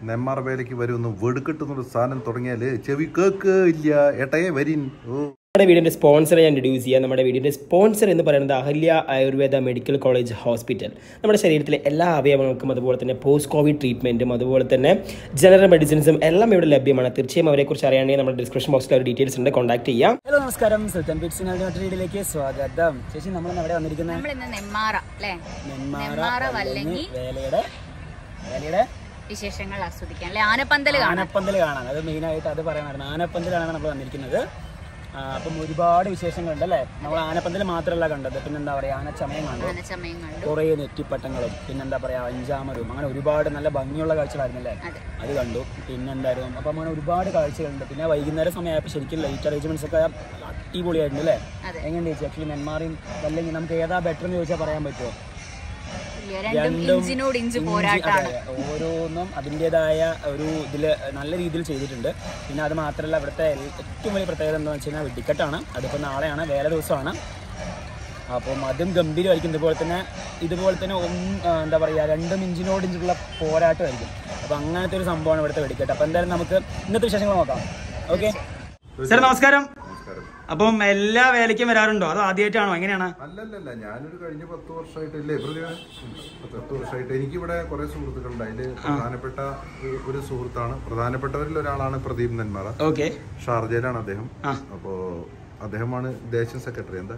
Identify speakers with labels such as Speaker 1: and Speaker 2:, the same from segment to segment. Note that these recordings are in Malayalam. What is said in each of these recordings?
Speaker 1: നെന്മാർ വേലയ്ക്ക് വരുമെന്ന് വെടുക്കെട്ടുന്നൊരു സാധനം തുടങ്ങിയാല് ചെവി കേക്ക് ഇല്ല ഏട്ടയെ വരിൻ ഓ
Speaker 2: നമ്മുടെ വീടിന്റെ സ്പോൺസർ ഞാൻ ഇൻട്രൊഡ്യൂസ് ചെയ്യാം നമ്മുടെ വീടിന്റെ സ്പോൺസർ എന്ന് പറയുന്നത് Ahalya Ayurveda medical college hospital നമ്മുടെ ശരീരത്തിലെ എല്ലാ അവയവങ്ങൾക്കും അതുപോലെ തന്നെ പോസ്റ്റ് കോവിഡ് ട്രീറ്റ്മെന്റും അതുപോലെ തന്നെ ജനറൽ മെഡിസിൻസും എല്ലാം ഇവിടെ ലഭ്യമാണ് തീർച്ചയായും അവരെക്കുറിച്ച് അറിയാണെങ്കിൽ നമ്മുടെ ഡിസ്ക്രിപ്ഷൻ ബോക്സിൽ ഒരു ഡീറ്റെയിൽസ് ഉണ്ട് കോൺടാക്ട് ചെയ്യാം
Speaker 3: ഹലോ നമസ്കാരം സുൽത്താൻ പിറ്റ്സിനായിട്ട് മറ്റൊരു വീഡിയോയിലേക്ക് സ്വാഗതം ചേച്ചി നമ്മൾ എവിടെ വന്നിരിക്കുന്നത്
Speaker 4: നമ്മൾ ഇന്ന് നെന്മാറ അല്ലേ
Speaker 3: നെന്മാറ
Speaker 4: നെന്മാറ
Speaker 3: വല്ലങ്ങി
Speaker 4: വല്ലങ്ങി
Speaker 3: വേലയുടെ വേലയുടെ
Speaker 4: വിശേഷങ്ങൾ ആസ്വദിക്കാൻ അല്ലെ ആനപ്പന്തൽ കാണാൻ
Speaker 3: ആനപ്പന്തൽ കാണാൻ അത് മെയിനായിട്ട് അത് പറയാനായിരുന്നു ആനപ്പന്തലാണ് നമ്മൾ വന്നിരിക്കുന്നത് ആ, അപ്പം ഒരുപാട് വിശേഷങ്ങളുണ്ട് അല്ലേ നമ്മൾ ആനപ്പന്തൽ മാത്രമല്ല കണ്ടത് പിന്നെ എന്താ പറയുക ആനച്ചമയം കണ്ടു
Speaker 4: ആനച്ചമയം കണ്ടു
Speaker 3: കുറേ നെറ്റിപ്പട്ടങ്ങളും പിന്നെന്താ പറയുക അഞ്ചാമതും അങ്ങനെ ഒരുപാട് നല്ല ഭംഗിയുള്ള കാഴ്ചകളായിരുന്നല്ലേ
Speaker 4: അതെ
Speaker 3: അത് കണ്ടു പിന്നെന്തായിരുന്നു അപ്പം അങ്ങനെ ഒരുപാട് കാഴ്ചകളുണ്ട് പിന്നെ വൈകുന്നേരം സമയമായപ്പോൾ ശരിക്കും ലൈറ്റ് അറേഞ്ച്മെന്റ്സ് ഒക്കെ അടിപൊളിയായിരുന്നു അല്ലേ
Speaker 4: അതെ.
Speaker 3: എങ്ങനെയുണ്ട് ചേച്ചി ആക്ച്വലി നെന്മാറിയും അല്ലെങ്കിൽ നമുക്ക് ഏതാ ബെറ്റർ എന്ന് ചോദിച്ചാൽ പറയാൻ പറ്റുമോ
Speaker 4: ഇല്ല, രണ്ടും ഇഞ്ചിനോട് ഇഞ്ച് പോരാട്ടാണ്
Speaker 3: അതെ, ഓരോന്നും അതിൻ്റെതായ ഒരു ഇതിൽ നല്ല രീതിയിൽ ചെയ്തിട്ടുണ്ട് പിന്നെ അത് മാത്രമല്ല ഇവിടുത്തെ ഏറ്റവും വലിയ പ്രത്യേകത എന്താണെന്ന് വെച്ച് കഴിഞ്ഞാൽ വെടിക്കെട്ടാണ് അതിപ്പോൾ നാളെയാണ് വേല ദിവസമാണ് അപ്പം അതും ഗംഭീരമായിരിക്കും ഇതുപോലെ തന്നെ ഇതുപോലെ തന്നെ ഒന്ന് ആ, എന്താ പറയുക രണ്ടും ഇഞ്ചിനോട് ഇഞ്ചിലുള്ള പോരാട്ടമായിരിക്കും അപ്പം അങ്ങനത്തെ ഒരു സംഭവമാണ് ഇവിടുത്തെ വെടിക്കെട്ട് അപ്പം എന്തായാലും നമുക്ക് ഇന്നത്തെ വിശേഷങ്ങൾ നോക്കാം ഓക്കെ സാർ നമസ്കാരം
Speaker 1: നമസ്കാരം
Speaker 3: അപ്പം എല്ലാ വേലയ്ക്കും വരാറുണ്ടോ അതോ ആദ്യമായിട്ടാണോ എങ്ങനെയാണ്
Speaker 1: അല്ലല്ലല്ല ഞാനൊരു കഴിഞ്ഞ പത്ത് വർഷമായിട്ടില്ലേ പ്രതിഭ പത്ത് വർഷമായിട്ട് എനിക്കിവിടെ കുറെ സുഹൃത്തുക്കളുണ്ട് അതില് പ്രധാനപ്പെട്ട ഒരു- ഒരു സുഹൃത്താണ് പ്രധാനപ്പെട്ടവരിൽ ഒരാളാണ് പ്രദീപ് നെന്മാറ
Speaker 3: ഓക്കെ
Speaker 1: ഷാർജയിലാണ് അദ്ദേഹം
Speaker 3: ആ.
Speaker 1: അപ്പോ അദ്ദേഹമാണ് ദേശം സെക്രട്ടറി എന്താ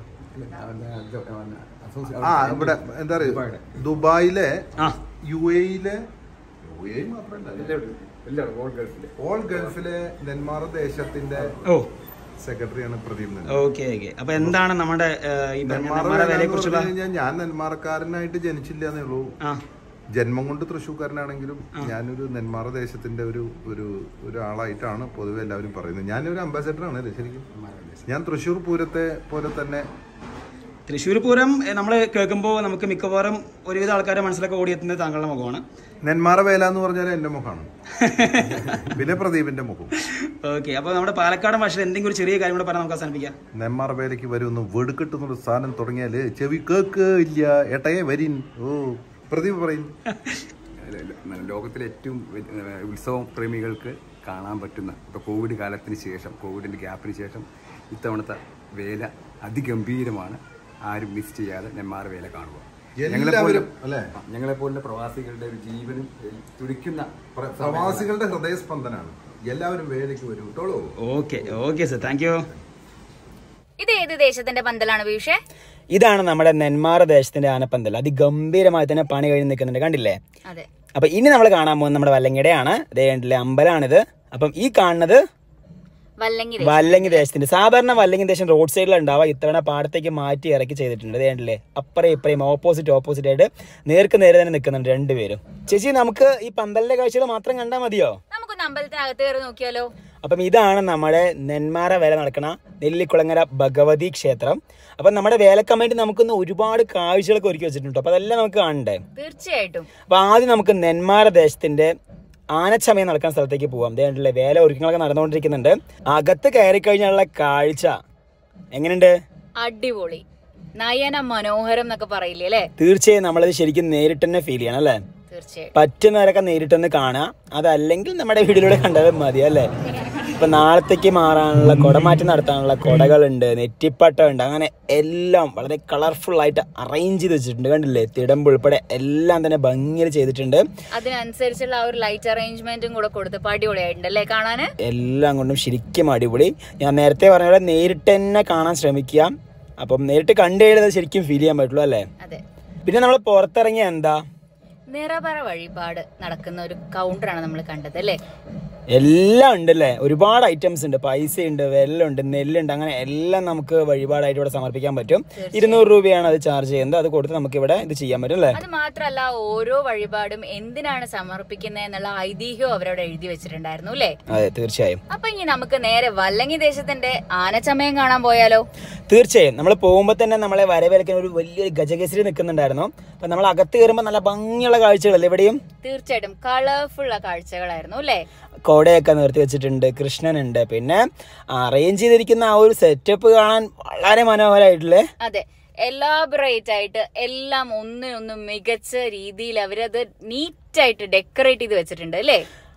Speaker 1: ആ ഇവിടെ എന്താ പറയുക ദുബായിലെ
Speaker 3: ആ
Speaker 1: യു എയിലെ യു എ മാത്രമല്ല ഓൾ ഗൾഫിലെ നെന്മാറ ദേശത്തിന്റെ
Speaker 3: ഓ
Speaker 1: സെക്രട്ടറിയാണ് പ്രദീപ് നെന്മാറ
Speaker 3: ഓക്കെ ഓക്കെ അപ്പൊ എന്താണ് നമ്മുടെ ഏഹ്, ഈ പറഞ്ഞ
Speaker 1: നെന്മാറ
Speaker 3: നെന്മാറ
Speaker 1: വേല
Speaker 3: വേലയെ
Speaker 1: എന്ന്
Speaker 3: കുറിച്ചുള്ള
Speaker 1: പറഞ്ഞു കഴിഞ്ഞാൽ ഞാൻ നെന്മാറക്കാരനായിട്ട് ജനിച്ചില്ല എന്നേ ഉള്ളൂ
Speaker 3: ആ
Speaker 1: ജന്മം കൊണ്ട് തൃശ്ശൂർക്കാരനാണെങ്കിലും ഞാനൊരു നെന്മാറ ദേശത്തിന്റെ ഒരു ഒരു ഒരാളായിട്ടാണ് പൊതുവെ എല്ലാവരും പറയുന്നത് ഞാനൊരു അംബാസഡർ ആണ് അല്ലേ ശരിക്കും ഞാൻ തൃശ്ശൂർ പൂരത്തെ പോലെ തന്നെ
Speaker 3: തൃശ്ശൂർ പൂരം നമ്മൾ കേൾക്കുമ്പോൾ നമുക്ക് മിക്കവാറും ഒരുവിധ ആൾക്കാരെ മനസ്സിലൊക്കെ ഓടിയെത്തുന്നത് താങ്കളുടെ മുഖമാണ്
Speaker 1: നെന്മാറ വേല എന്ന് പറഞ്ഞാൽ എന്റെ മുഖമാണ് പിന്നെ പ്രദീപിന്റെ മുഖം
Speaker 3: ഓക്കെ അപ്പോൾ നമ്മുടെ പാലക്കാടൻ ഭാഷയിൽ എന്തെങ്കിലും ഒരു ചെറിയ കാര്യം കൂടെ പറഞ്ഞാൽ നമുക്ക് അവസാനിപ്പിക്കാം
Speaker 1: നെന്മാറ വേലയ്ക്ക് വരുമെന്ന് വെടുക്കെട്ടുന്നൊരു സാധനം തുടങ്ങിയാല് ചെവി കേക്ക് ഇല്ല ഏട്ടയെ വരിൻ ഓ പ്രദീപ് പറയും
Speaker 5: ലോകത്തിലെ ഏറ്റവും വ- ഏഹ് ഉത്സവം പ്രേമികൾക്ക് കാണാൻ പറ്റുന്ന ഇപ്പോൾ കോവിഡ് കാലത്തിന് ശേഷം കോവിഡിൻ്റെ ഗ്യാപ്പിന് ശേഷം ഇത്തവണത്തെ വേല അതിഗംഭീരമാണ് ആരും മിസ് ചെയ്യാതെ നെന്മാറ വേല കാണുക
Speaker 1: എല്ലാവരും അല്ലേ
Speaker 5: ഞങ്ങളെപ്പോലുള്ള പ്രവാസികളുടെ ഒരു ജീവനും ഏഹ്, തുടിക്കുന്ന
Speaker 1: പ്ര- പ്രവാസികളുടെ ഹൃദയസ്പന്ദനാണ് എല്ലാവരും വേലയ്ക്ക് വരും കേട്ടോളൂ
Speaker 3: okay okay sir thank you
Speaker 4: ഇത് ഏത് ദേശത്തിന്റെ പന്തലാണ് വീഷേ
Speaker 3: ഇതാണ് നമ്മുടെ നെന്മാറ ദേശത്തിന്റെ ആനപ്പന്തൽ അതിഗംഭീരമായി തന്നെ പണി കഴിഞ്ഞ് നിൽക്കുന്നുണ്ട് കണ്ടില്ലേ
Speaker 4: അതെ
Speaker 3: അപ്പൊ ഇനി നമ്മൾ കാണാൻ പോകുന്നത് നമ്മുടെ വല്ലങ്ങയുടെയാണ് ദേ കണ്ടില്ലേ അമ്പലമാണിത് അപ്പം ഈ കാണുന്നത്
Speaker 4: വല്ലങ്ങി
Speaker 3: വല്ലങ്ങി ദേശത്തിന്റെ സാധാരണ വല്ലങ്ങി ദേശം റോഡ് സൈഡിൽ ഉണ്ടാവുക ഇത്തവണ പാടത്തേക്ക് മാറ്റി ഇറക്കി ചെയ്തിട്ടുണ്ട് ദേ കണ്ടില്ലേ അപ്പറേ ഇപ്പറേയും ഓപ്പോസിറ്റ് ഓപ്പോസിറ്റ് ആയിട്ട് നേർക്ക് നേരെ തന്നെ നിൽക്കുന്നുണ്ട് രണ്ടുപേരും ചേച്ചി നമുക്ക് ഈ പന്തലിന്റെ കാഴ്ചകൾ മാത്രം കണ്ടാൽ മതിയോ
Speaker 4: നമുക്കൊന്ന് അമ്പലത്തിനകത്ത് കയറി നോക്കിയാലോ
Speaker 3: അപ്പം ഇതാണ് നമ്മുടെ നെന്മാറ വേല നടക്കണ നെല്ലിക്കുളങ്ങര ഭഗവതി ക്ഷേത്രം അപ്പം നമ്മുടെ വേലക്കാൻ വേണ്ടി നമുക്കൊന്ന് ഒരുപാട് കാഴ്ചകളൊക്കെ ഒരുക്കി വെച്ചിട്ടുണ്ട് അപ്പോൾ അതെല്ലാം നമുക്ക് കാണണ്ടേ
Speaker 4: തീർച്ചയായിട്ടും
Speaker 3: അപ്പോൾ ആദ്യം നമുക്ക് നെന്മാറ ദേശത്തിന്റെ ആനച്ചമയം നടക്കുന്ന സ്ഥലത്തേക്ക് പോവാം ദേണ്ടല്ലേ വേല ഒരുക്കങ്ങളൊക്കെ നടന്നുകൊണ്ടിരിക്കുന്നുണ്ട് അകത്ത് കയറി കഴിഞ്ഞാലുള്ള കാഴ്ച എങ്ങനെയുണ്ട്
Speaker 4: അടിപൊളി നയന മനോഹരം എന്നൊക്കെ പറയില്ലേ അല്ലേ
Speaker 3: തീർച്ചയായും നമ്മളത് ശരിക്കും നേരിട്ട് തന്നെ ഫീൽ ചെയ്യണം അല്ലേ
Speaker 4: തീർച്ചയായും
Speaker 3: പറ്റുന്നവരൊക്കെ നേരിട്ടൊന്ന് കാണാം അതല്ലെങ്കിൽ നമ്മുടെ വീഡിയോയിലൂടെ കണ്ടാലും മതി അല്ലേ ഇപ്പൊ നാളത്തേക്ക് മാറാനുള്ള കുടമാറ്റം നടത്താനുള്ള കുടകളുണ്ട് നെറ്റിപ്പട്ടം ഉണ്ട് അങ്ങനെ എല്ലാം വളരെ കളർഫുൾ ആയിട്ട് അറേഞ്ച് ചെയ്ത് വെച്ചിട്ടുണ്ട് കണ്ടില്ലേ തിടമ്പ് ഉൾപ്പെടെ എല്ലാം തന്നെ ഭംഗിയിൽ ചെയ്തിട്ടുണ്ട്
Speaker 4: അതിനനുസരിച്ചുള്ള ആ ഒരു ലൈറ്റ് അറേഞ്ച്മെന്റും കൂടെ കൊടുത്തപ്പോ അടിപൊളിയായിട്ടുണ്ട് അല്ലേ കാണാന്
Speaker 3: എല്ലാം കൊണ്ടും ശരിക്കും അടിപൊളി ഞാൻ നേരത്തെ പറഞ്ഞ പോലെ നേരിട്ട് തന്നെ കാണാൻ ശ്രമിക്കുക അപ്പം നേരിട്ട് കണ്ടു കഴിഞ്ഞാൽ ശരിക്കും ഫീൽ ചെയ്യാൻ പറ്റുള്ളൂ അല്ലേ
Speaker 4: അതെ
Speaker 3: പിന്നെ നമ്മൾ പുറത്തിറങ്ങിയ എന്താ
Speaker 4: നിറപറ വഴിപാട് നടക്കുന്ന ഒരു കൗണ്ടറാണ് നമ്മൾ കണ്ടത് അല്ലേ
Speaker 3: എല്ലാം ഉണ്ട് അല്ലേ ഒരുപാട് ഐറ്റംസ് ഉണ്ട് പൈസ ഉണ്ട് വെല്ലുണ്ട് നെല്ലുണ്ട് അങ്ങനെ എല്ലാം നമുക്ക് വഴിപാടായിട്ട് ഇവിടെ സമർപ്പിക്കാൻ പറ്റും ഇരുന്നൂറ് രൂപയാണ് അത് ചാർജ് ചെയ്യുന്നത് അത് കൊടുത്ത് നമുക്ക് ഇവിടെ ഇത് ചെയ്യാൻ പറ്റും അല്ലേ
Speaker 4: അത് മാത്രല്ല ഓരോ വഴിപാടും എന്തിനാണ് സമർപ്പിക്കുന്നത് എന്നുള്ള ഐതിഹ്യവും അവരവിടെ എഴുതി വെച്ചിട്ടുണ്ടായിരുന്നു അല്ലേ
Speaker 3: അതെ തീർച്ചയായും
Speaker 4: അപ്പൊ ഇനി നമുക്ക് നേരെ വല്ലങ്ങി ദേശത്തിന്റെ ആനച്ചമയം കാണാൻ പോയാലോ
Speaker 3: തീർച്ചയായും നമ്മൾ പോകുമ്പോൾ തന്നെ നമ്മളെ വരവേൽക്കാൻ ഒരു വലിയൊരു ഗജകേസരി നിൽക്കുന്നുണ്ടായിരുന്നു അപ്പം നമ്മൾ അകത്ത് കയറുമ്പോൾ നല്ല ഭംഗിയുള്ള കാഴ്ചകളല്ലേ എവിടെയും
Speaker 4: തീർച്ചയായിട്ടും കളർഫുൾ കാഴ്ചകളായിരുന്നു അല്ലേ
Speaker 3: കോടയൊക്കെ നിർത്തി വെച്ചിട്ടുണ്ട് കൃഷ്ണനുണ്ട് പിന്നെ അറേഞ്ച് ചെയ്തിരിക്കുന്ന ആ ഒരു സെറ്റപ്പ് കാണാൻ വളരെ മനോഹരമായിട്ടില്ലേ
Speaker 4: അതെ എലാബറേറ്റ് ആയിട്ട് എല്ലാം ഒന്നിനൊന്ന് മികച്ച രീതിയിൽ അവരത് നീറ്റായിട്ട് ഡെക്കറേറ്റ് ചെയ്ത് വെച്ചിട്ടുണ്ട് അല്ലേ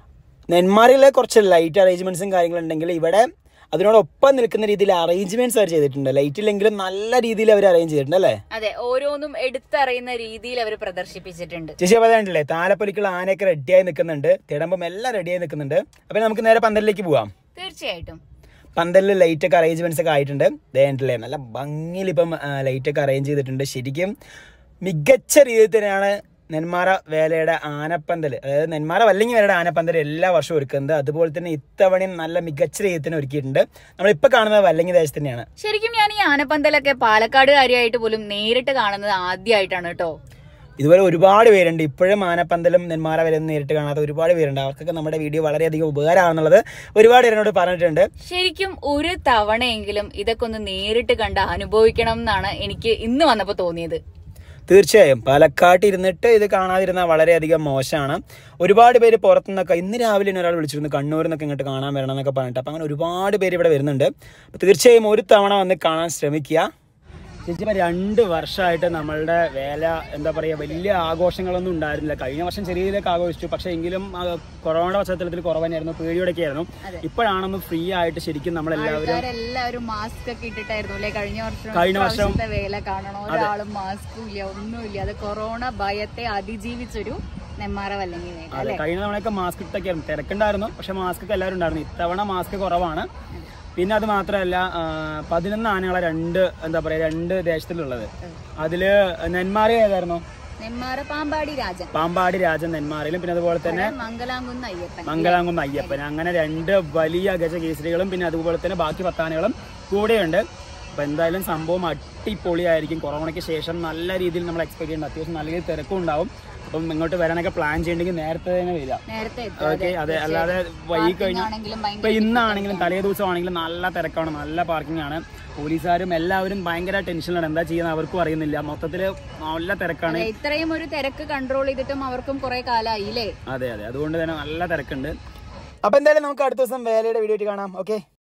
Speaker 3: നെന്മാറിലെ കുറച്ച് ലൈറ്റ് അറേഞ്ച്മെന്റ്സും കാര്യങ്ങളുണ്ടെങ്കിൽ ഇവിടെ അതിനോടൊപ്പം നിൽക്കുന്ന രീതിയിൽ അറേഞ്ച്മെന്റ്സ് അവർ ചെയ്തിട്ടുണ്ട് ലൈറ്റ് ഇല്ലെങ്കിലും നല്ല രീതിയിൽ അവർ അറേഞ്ച് ചെയ്തിട്ടുണ്ട് അല്ലേ
Speaker 4: അതെ ഓരോന്നും എടുത്തറിയുന്ന രീതിയിൽ അവർ പ്രദർശിപ്പിച്ചിട്ടുണ്ട്
Speaker 3: ചേച്ചി അപ്പോൾ കണ്ടില്ലേ താലപ്പൊലിക്കുള്ള ആനയൊക്കെ റെഡിയായി നിൽക്കുന്നുണ്ട് തിടമ്പം എല്ലാം റെഡിയായി നിൽക്കുന്നുണ്ട് അപ്പോൾ നമുക്ക് നേരെ പന്തലിലേക്ക് പോവാം
Speaker 4: തീർച്ചയായിട്ടും
Speaker 3: പന്തലിൽ ലൈറ്റ് ഒക്കെ അറേഞ്ച്മെന്റ്സ് ഒക്കെ ആയിട്ടുണ്ട് ദേണ്ടല്ലേ നല്ല ഭംഗിയിൽ ഇപ്പം ലൈറ്റ് ഒക്കെ അറേഞ്ച് ചെയ്തിട്ടുണ്ട് ശരിക്കും മികച്ച രീതിയിൽ തന്നെയാണ് നെന്മാറ വേലയുടെ ആനപ്പന്തൽ അതായത് നെന്മാറ വല്ലങ്ങി വേലയുടെ ആനപ്പന്തൽ എല്ലാ വർഷവും ഒരുക്കുന്നത് അതുപോലെ തന്നെ ഇത്തവണയും നല്ല മികച്ച രീതിയിൽ തന്നെ ഒരുക്കിയിട്ടുണ്ട് നമ്മളിപ്പോൾ കാണുന്നത് വല്ലങ്ങി ദേശത്ത് തന്നെയാണ്
Speaker 4: ശരിക്കും ഞാൻ ഈ ആനപ്പന്തലൊക്കെ പാലക്കാടുകാരിയായിട്ട് പോലും നേരിട്ട് കാണുന്നത് ആദ്യമായിട്ടാണ് കേട്ടോ
Speaker 3: ഇതുപോലെ ഒരുപാട് പേരുണ്ട് ഇപ്പോഴും ആനപ്പന്തലും നെന്മാറ വരെയൊന്നും നേരിട്ട് കാണാത്ത ഒരുപാട് പേരുണ്ട് അവർക്കൊക്കെ നമ്മുടെ വീഡിയോ വളരെയധികം ഉപകാരമാണെന്നുള്ളത് ഒരുപാട് പേരോട് പറഞ്ഞിട്ടുണ്ട്
Speaker 4: ശരിക്കും ഒരു തവണയെങ്കിലും ഇതൊക്കെ ഒന്ന് നേരിട്ട് കണ്ട് അനുഭവിക്കണം എന്നാണ് എനിക്ക് ഇന്ന് വന്നപ്പോൾ തോന്നിയത്
Speaker 3: തീർച്ചയായും പാലക്കാട്ട് ഇരുന്നിട്ട് ഇത് കാണാതിരുന്നാൽ വളരെയധികം മോശമാണ് ഒരുപാട് പേര് പുറത്തുനിന്നൊക്കെ ഇന്ന് രാവിലെ തന്നെ ഒരാൾ വിളിച്ചിരുന്നു കണ്ണൂരിൽ നിന്നൊക്കെ ഇങ്ങോട്ട് കാണാൻ വരണം എന്നൊക്കെ പറഞ്ഞിട്ട് അപ്പം അങ്ങനെ ഒരുപാട് പേര് ഇവിടെ വരുന്നുണ്ട് അപ്പോൾ തീർച്ചയായും ഒരു തവണ വന്ന് കാണാൻ ശ്രമിക്കുക ചേച്ചി ഇപ്പം രണ്ട് വർഷമായിട്ട് നമ്മളുടെ വേല എന്താ പറയുക വലിയ ആഘോഷങ്ങളൊന്നും ഉണ്ടായിരുന്നില്ല കഴിഞ്ഞ വർഷം ചെറിയ രീതിയിലൊക്കെ ആഘോഷിച്ചു പക്ഷേ എങ്കിലും ആ, കൊറോണയുടെ പശ്ചാത്തലത്തിൽ കുറവ് തന്നെയായിരുന്നു പേടിയോടൊക്കെ ആയിരുന്നു ഇപ്പോഴാണെന്ന് ഫ്രീ ആയിട്ട് ശരിക്കും നമ്മളെല്ലാവരും
Speaker 4: ആൾക്കാരെല്ലാവരും മാസ്ക് ഒക്കെ ഇട്ടിട്ടായിരുന്നു അല്ലേ കഴിഞ്ഞ വർഷം
Speaker 3: കഴിഞ്ഞ വർഷം-
Speaker 4: ഇപ്രാവശ്യത്തെ വേല കാണണോ ഒരാളും മാസ്കും ഇല്ല ഒന്നുമില്ല അത് കൊറോണ ഭയത്തെ അതിജീവിച്ചൊരു നെമ്മാറ വല്ലങ്ങി വേല
Speaker 3: അതെ കഴിഞ്ഞ തവണയൊക്കെ മാസ്ക് ഇട്ടൊക്കെ ആയിരുന്നു തിരക്കുണ്ടായിരുന്നു പക്ഷെ മാസ്ക് ഒക്കെ എല്ലാവരും ഉണ്ടായിരുന്നു ഇത്തവണ മാസ്ക് കുറവാണ് പിന്നെ അത് മാത്രമല്ല ആ, പതിനൊന്ന് ആനകളെ രണ്ട് എന്താ പറയാ രണ്ട് ദേശത്തിലുള്ളത് അതില് നെന്മാറി ഏതായിരുന്നു
Speaker 4: നെമ്മാറ പാമ്പാടി രാജൻ
Speaker 3: പാമ്പാടി രാജൻ നെന്മാറിയിലും പിന്നെ അതുപോലെ തന്നെ
Speaker 4: മംഗലാംകുന്ന് അയ്യപ്പൻ
Speaker 3: മംഗലാംകുന്ന് അയ്യപ്പൻ അങ്ങനെ രണ്ട് വലിയ ഗജകേസരികളും പിന്നെ അതുപോലെ തന്നെ ബാക്കി പത്താനകളും കൂടെയുണ്ട് അപ്പൊ എന്തായാലും സംഭവം അടിപൊളിയായിരിക്കും കൊറോണയ്ക്ക് ശേഷം നല്ല രീതിയിൽ നമ്മൾ എക്സ്പെക്ട് ചെയ്യുന്നുണ്ട് അത്യാവശ്യം നല്ല രീതിയിൽ തിരക്കും ഉണ്ടാവും അപ്പം ഇങ്ങോട്ട് വരാനൊക്കെ പ്ലാൻ ചെയ്യണമെങ്കിൽ നേരത്തെ തന്നെ വരിക
Speaker 4: നേരത്തെ എത്തും.
Speaker 3: ഓക്കെ അതെ അല്ലാതെ വൈകി കഴിഞ്ഞാൽ
Speaker 4: ആണെങ്കിലും
Speaker 3: ഇപ്പൊ ഇന്നാണെങ്കിലും തലേ ദിവസം ആണെങ്കിലും നല്ല തിരക്കാണ് നല്ല പാർക്കിംഗ് ആണ് പോലീസുകാരും എല്ലാവരും ഭയങ്കര ടെൻഷനിലാണ് എന്താ ചെയ്യുന്നത് അവർക്കും അറിയുന്നില്ല മൊത്തത്തില് നല്ല തിരക്കാണ്
Speaker 4: ഇത്രയും ഒരു തിരക്ക് കൺട്രോൾ ചെയ്തിട്ടും അവർക്കും കുറെ കാലമായില്ലേ
Speaker 3: അതെ അതെ അതുകൊണ്ട് തന്നെ നല്ല തിരക്കുണ്ട് അപ്പൊ എന്തായാലും നമുക്ക് അടുത്ത ദിവസം വേലയുടെ വീഡിയോ ആയിട്ട് കാണാം ഓക്കെ